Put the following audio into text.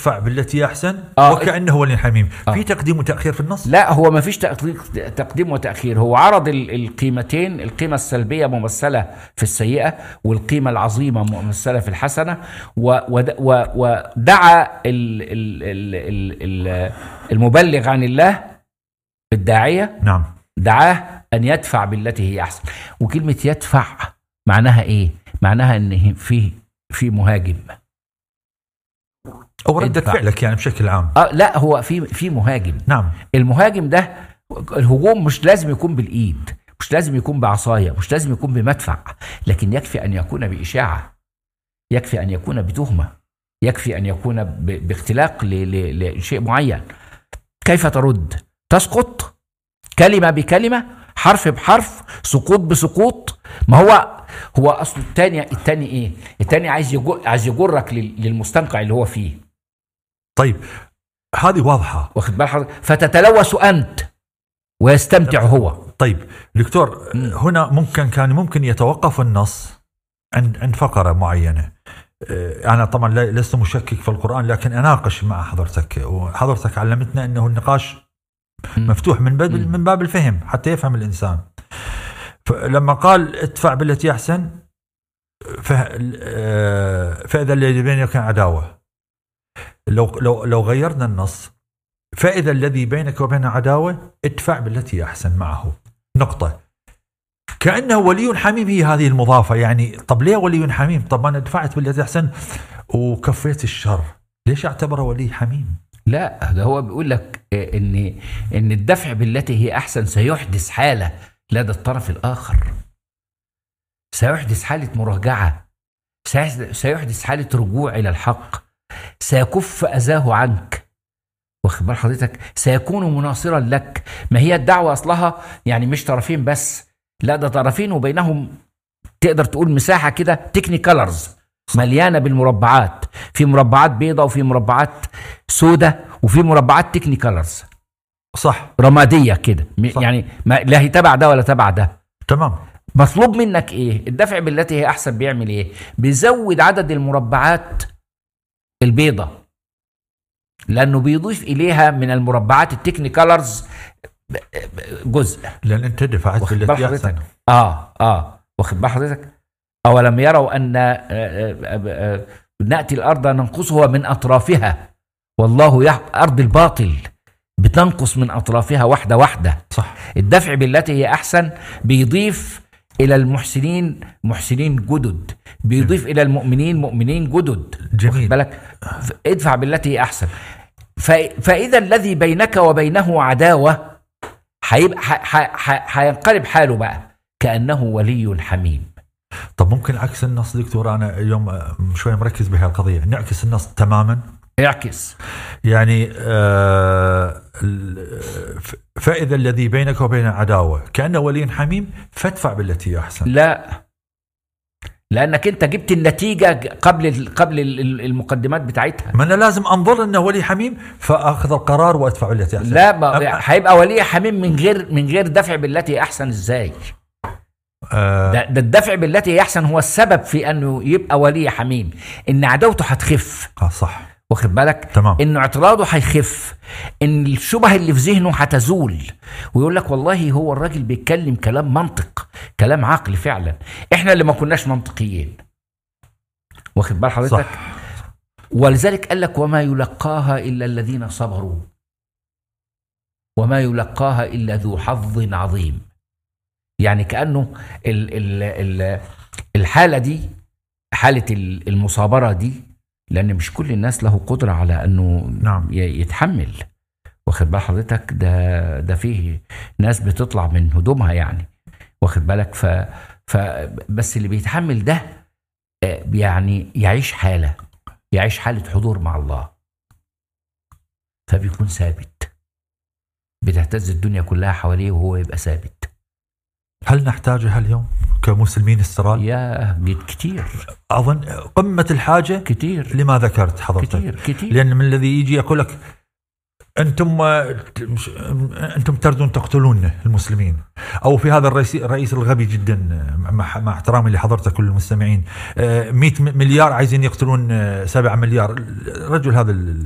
ادفع بالتي احسن آه. وكانه ولي حميم آه. في تقديم وتاخير في النص لا هو ما فيش تقديم- تقديم وتأخير هو عرض ال- القيمتين القيمة السلبية ممثلة في السيئة والقيمة العظيمة ممثلة في الحسنة و- ود- و- ودعا ال- ال- ال- ال- ال- المبلغ عن الله الداعية نعم دعاه أن يدفع بالتي هي أحسن وكلمة يدفع معناها إيه؟ معناها إن في في مهاجم او رده ادفع. فعلك يعني بشكل عام آه لا هو في في مهاجم نعم المهاجم ده الهجوم مش لازم يكون بالايد مش لازم يكون بعصايه مش لازم يكون بمدفع لكن يكفي ان يكون باشاعه يكفي ان يكون بتهمه يكفي ان يكون ب- باختلاق ل- ل- لشيء معين كيف ترد تسقط كلمه بكلمه حرف بحرف سقوط بسقوط ما هو هو اصل الثاني الثاني ايه الثاني عايز يجر عايز يجرك لل- للمستنقع اللي هو فيه طيب هذه واضحه واخد بال حضرتك فتتلوث انت ويستمتع هو طيب دكتور هنا ممكن كان ممكن يتوقف النص عند عند فقره معينه آه، انا طبعا لا- لست مشكك في القران لكن اناقش مع حضرتك وحضرتك علمتنا انه النقاش مفتوح من باب من باب الفهم حتى يفهم الانسان فلما قال ادفع بالتي احسن فه- آه، فاذا الذي بينك عداوه لو لو لو غيرنا النص فاذا الذي بينك وبين عداوه ادفع بالتي احسن معه نقطه كانه ولي حميم هي هذه المضافه يعني طب ليه ولي حميم طب انا دفعت بالتي احسن وكفيت الشر ليش اعتبره ولي حميم لا ده هو بيقول لك آه، ان ان الدفع بالتي هي احسن سيحدث حاله لدى الطرف الاخر سيحدث حاله مراجعه سيحدث- سيحدث حاله رجوع الى الحق سيكف اذاه عنك واخد بال حضرتك سيكون مناصرا لك ما هي الدعوه اصلها يعني مش طرفين بس لا ده طرفين وبينهم تقدر تقول مساحه كده تكنيكالرز مليانه بالمربعات في مربعات بيضة وفي مربعات سودة وفي مربعات تكنيكالرز صح رماديه كده م- صح. يعني ما لا هي تبع ده ولا تبع ده تمام مطلوب منك ايه الدفع بالتي هي احسن بيعمل ايه بيزود عدد المربعات البيضة لانه بيضيف اليها من المربعات التكنيكالرز ب- ب- جزء لان انت دفعت واخد بال بالتي حضرتك احسن اه اه واخد بال حضرتك اولم يروا ان آه، آه، آه، آه، ناتي الارض ننقصها من اطرافها والله يح... ارض الباطل بتنقص من اطرافها واحده واحده صح الدفع بالتي هي احسن بيضيف الى المحسنين محسنين جدد بيضيف الى المؤمنين مؤمنين جدد جميل. واخد بالك ف- ادفع بالتي هي احسن ف... فاذا الذي بينك وبينه عداوه هيبقى ح- ح- ح- هينقلب حاله بقى كانه ولي حميم طب ممكن عكس النص دكتور انا اليوم آه، شوي مركز بهذه القضيه نعكس النص تماما اعكس يعني آه ال- ف- فاذا الذي بينك وبين عداوه كانه ولي حميم فادفع بالتي هي احسن لا لانك انت جبت النتيجه قبل ال- قبل ال- المقدمات بتاعتها ما انا لازم انظر انه ولي حميم فاخذ القرار وادفع بالتي احسن لا ما- أب- هيبقى ولي حميم من غير من غير دفع بالتي احسن ازاي آه ده, ده الدفع بالتي هي احسن هو السبب في انه يبقى ولي حميم ان عداوته هتخف آه، صح واخد بالك تمام. انه اعتراضه هيخف ان الشبه اللي في ذهنه هتزول ويقول لك والله هو الراجل بيتكلم كلام منطق كلام عقل فعلا احنا اللي ما كناش منطقيين واخد بال حضرتك صح ولذلك قال لك وما يلقاها الا الذين صبروا وما يلقاها الا ذو حظ عظيم يعني كانه ال ال ال الحاله دي حاله ال- المصابره دي لان مش كل الناس له قدره على انه نعم. ي- يتحمل واخد بال حضرتك ده ده فيه ناس بتطلع من هدومها يعني واخد بالك ف ف بس اللي بيتحمل ده آه، يعني يعيش حاله يعيش حاله حضور مع الله فبيكون ثابت بتهتز الدنيا كلها حواليه وهو يبقى ثابت هل نحتاجها اليوم كمسلمين استرال يا بيت كتير اظن قمه الحاجه كتير لما ذكرت حضرتك كتير كتير لان من الذي يجي يقول لك انتم مش- انتم تردون تقتلون المسلمين او في هذا الرئيس الرئيس الغبي جدا مع, مع احترامي لحضرتك كل المستمعين آه، 100 مليار عايزين يقتلون 7 مليار الرجل هذا